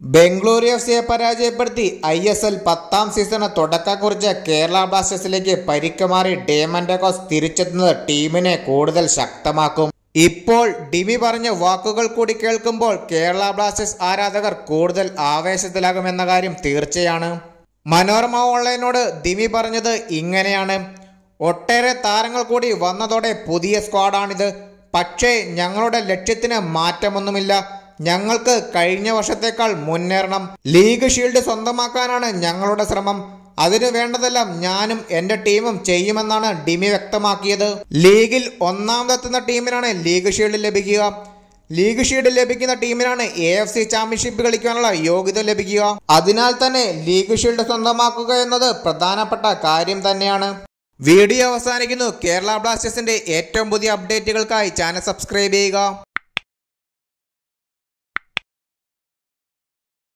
Bengaluru F സിയെ പരാജയപ്പെടുത്തി I S L പത്താം സീസണ് തുടക്കം കുറിച്ച കേരള ബ്ലാസ്റ്റേഴ്സിലേക്ക് പരിക്കുമാറി ഡേമൻഡഗോസ് തിരിച്ചെത്തുന്നത് ടീമിനെ കൂടുതൽ ശക്തമാക്കും ഇപ്പോൾ ഡിമി പറഞ്ഞ വാക്കുകൾ കൂടി കേൾക്കുമ്പോൾ കേരള ബ്ലാസ്റ്റേഴ്സ് ആരാധകർ കൂടുതൽ ആവേശത്തിലാകുമെന്ന കാര്യം തീർച്ചയാണ് മനോരമ ഓൺലൈനോട് ദിമി പറഞ്ഞത് ഇങ്ങനെയാണ് ഒട്ടേറെ താരങ്ങൾ കൂടി വന്നതോടെ പുതിയ സ്ക്വാഡാണിത് പക്ഷേ ഞങ്ങളുടെ ലക്ഷ്യത്തിന് മാറ്റമൊന്നുമില്ല ഞങ്ങൾക്ക് കഴിഞ്ഞ വർഷത്തേക്കാൾ മുന്നേറണം ലീഗ് ഷീൽഡ് സ്വന്തമാക്കാനാണ് ഞങ്ങളുടെ ശ്രമം അതിനു വേണ്ടതെല്ലാം ഞാനും എന്റെ ടീമും ചെയ്യുമെന്നാണ് ഡിമി വ്യക്തമാക്കിയത് ലീഗിൽ ഒന്നാമതെത്തുന്ന ടീമിനാണ് ലീഗ് ഷീൽഡ് ലഭിക്കുക ലീഗ് ഷീൽഡ് ലഭിക്കുന്ന ടീമിനാണ് എ എഫ് സി ചാമ്പ്യൻഷിപ്പ് കളിക്കാനുള്ള യോഗ്യത ലഭിക്കുക അതിനാൽ തന്നെ ലീഗ് ഷീൽഡ് സ്വന്തമാക്കുക എന്നത് പ്രധാനപ്പെട്ട കാര്യം തന്നെയാണ് വീഡിയോ അവസാനിക്കുന്നു കേരള ബ്ലാസ്റ്റേഴ്സിന്റെ ഏറ്റവും പുതിയ അപ്ഡേറ്റുകൾക്കായി ചാനൽ സബ്സ്ക്രൈബ് ചെയ്യുക